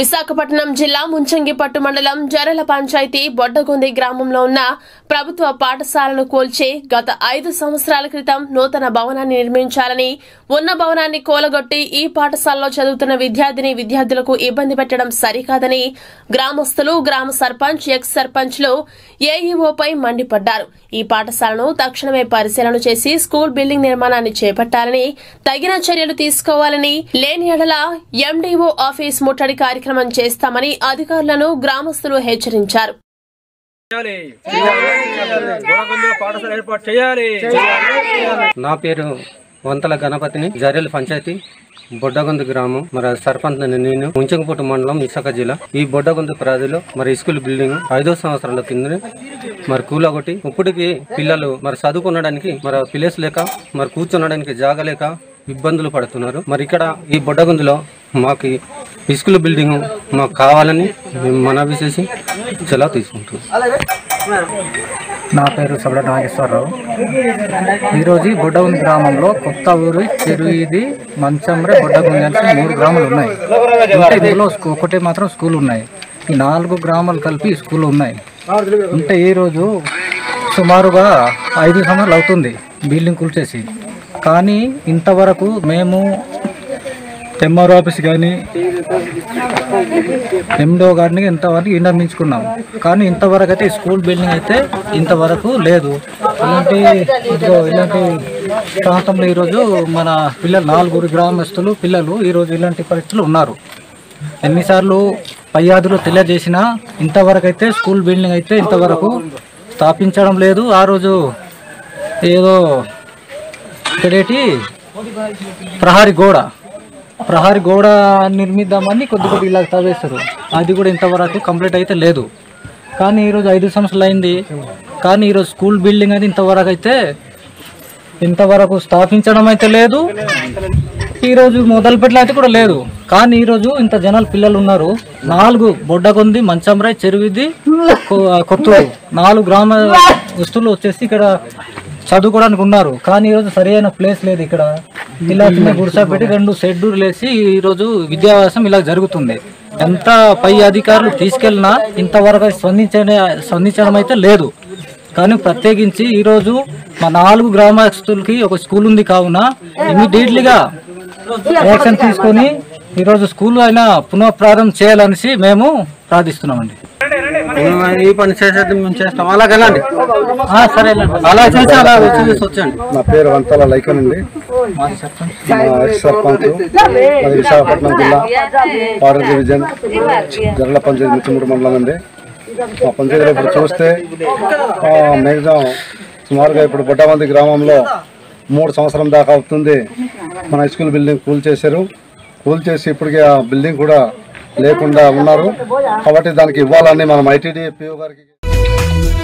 విశాఖపట్నం జిల్లా ముంచంగిపట్టు మండలం జరల పంచాయతీ బొడ్డగుంది గ్రామంలో ఉన్న ప్రభుత్వ పాఠశాలను కూల్చి గత ఐదు సంవత్సరాల క్రితం నూతన భవనాన్ని నిర్మించాలని ఉన్న భవనాన్ని కూలగొట్టి ఈ పాఠశాలలో చదువుతున్న విద్యార్థిని విద్యార్థులకు ఇబ్బంది పెట్టడం సరికాదని గ్రామస్తులు గ్రామ సర్పంచ్ ఎక్స్ సర్పంచ్లు ఏఈఓపై మండిపడ్డారు ఈ పాఠశాలను తక్షణమే పరిశీలన చేసి స్కూల్ బిల్డింగ్ నిర్మాణాన్ని చేపట్టాలని తగిన చర్యలు తీసుకోవాలని లేని ఎడల ఎండీఓ ఆఫీస్ ముట్టడి కార్యక్రమం చేస్తామని అధికారులను గ్రామస్తులు హెచ్చరించారు చేయాలి గోడకొండలో పాఠశాల ఏర్పాటు చేయాలి నా పేరు వంతల గణపతిని జరేల్ పంచాయతీ బొడ్డగొంద గ్రామం మరి సర్పంచ్ నేను ముంచంగపుట్టు మండలం విశాఖ జిల్లా ఈ బొడ్డగొంద ప్రాదిలో మరి స్కూల్ బిల్డింగ్ ఐదో సంవత్సరాల కింద మరి కూలగొట్టి ఇప్పటికి పిల్లలు మరి చదువుకునడానికి మరి ప్లేస్ లేక మరి కూర్చునడానికి జాగా లేక ఇబ్బందులు పడుతున్నారు మరి ఇక్కడ ఈ బొడ్డగొందులో మాకు ఈ స్కూల్ బిల్డింగ్ మాకు కావాలని మేము మనవి చేసి సెలవు తీసుకుంటున్నాం నా పేరు సబడ నాగేశ్వరరావు ఈరోజు ఈ బొడ్డగుంది గ్రామంలో కొత్త ఊరు చెరుయిది మంచంరే బొడ్డగుంది అని మూడు గ్రామాలు ఉన్నాయి అంటే ఇందులో స్కూ- ఒకటే మాత్రం స్కూల్ ఉన్నాయి ఈ నాలుగు గ్రామాలు కలిపి ఈ స్కూల్ ఉన్నాయి అంటే ఈరోజు సుమారుగా ఐదు సంవత్సరాలు అవుతుంది బిల్డింగ్ కూల్చేసి కానీ ఇంతవరకు మేము ఎంఆర్ ఆఫీస్ కానీ ఎండో గారిని ఇంతవరకు విన్నమించుకున్నాం కానీ ఇంతవరకు అయితే ఈ స్కూల్ బిల్డింగ్ అయితే ఇంతవరకు లేదు ఇలాంటి ఇదిగో ఇలాంటి ప్రాంతంలో ఈరోజు మన పిల్లలు నాలుగురు గ్రామస్తులు పిల్లలు ఈరోజు ఇలాంటి పరిస్థితులు ఉన్నారు ఎన్నిసార్లు పయ్యాదులు తెలియజేసినా ఇంతవరకు అయితే స్కూల్ బిల్డింగ్ అయితే ఇంతవరకు స్థాపించడం లేదు ఆ రోజు ఏదో ఇక్కడేటి ప్రహారీ గోడ ప్రహారీ గోడ నిర్మిద్దామని కొద్ది కొద్ది ఇలా తవ్వేస్తారు అది కూడా ఇంతవరకు కంప్లీట్ అయితే లేదు కానీ ఈరోజు ఐదు సంవత్సరాలు అయింది కానీ ఈరోజు స్కూల్ బిల్డింగ్ అది ఇంతవరకు అయితే ఇంతవరకు స్థాపించడం అయితే లేదు ఈరోజు మొదలు పెట్టిన అయితే కూడా లేదు కానీ ఈరోజు ఇంత జనాలు పిల్లలు ఉన్నారు నాలుగు బొడ్డకొంది మంచంరాయ్ చెరువిది కొ- కొత్తూరు నాలుగు గ్రామ వస్తువులు వచ్చేసి ఇక్కడ చదువుకోవడానికి ఉన్నారు కానీ ఈరోజు సరైన ప్లేస్ లేదు ఇక్కడ ఇలా చిన్న గుడిసా పెట్టి రెండు షెడ్యూల్ వేసి ఈరోజు విద్యాభ్యాసం ఇలా జరుగుతుంది ఎంత పై అధికారులు తీసుకెళ్ళినా ఇంతవరకు స్పందించే స్పందించడం అయితే లేదు కానీ ప్రత్యేకించి ఈరోజు మా నాలుగు గ్రామస్తులకి ఒక స్కూల్ ఉంది కావున ఇమీడియట్లీగా యాక్షన్ తీసుకొని ఈరోజు స్కూల్ అయినా పునఃప్రారంభం చేయాలనేసి మేము ప్రార్థిస్తున్నామండి మేము ఈ పని చేసేది మేము చేస్తాం అలాగే వెళ్ళండి ఆ, సరే వెళ్ళండి. అలా చేసి అలా వచ్చి చేసి వచ్చండి నా పేరు వంతల లైకన్ అండి మాజీ సర్పంచ్ మా ఎక్స్ సర్పంచ్ మాది విశాఖపట్నం జిల్లా పాడర్ డివిజన్ జరల పంచాయతీ ముచ్చిమూడు మండలం అండి మా పంచాయతీలో ఇప్పుడు చూస్తే మ్యాక్సిమం సుమారుగా ఇప్పుడు బొడ్డమంది గ్రామంలో మూడు సంవత్సరం దాకా అవుతుంది మన హై స్కూల్ బిల్డింగ్ కూల్ చేశారు కూల్ చేసి ఇప్పటికీ ఆ బిల్డింగ్ కూడా లేకుండా ఉన్నారు కాబట్టి దానికి ఇవ్వాలని మనం ఐటీడీ పిఓ గారికి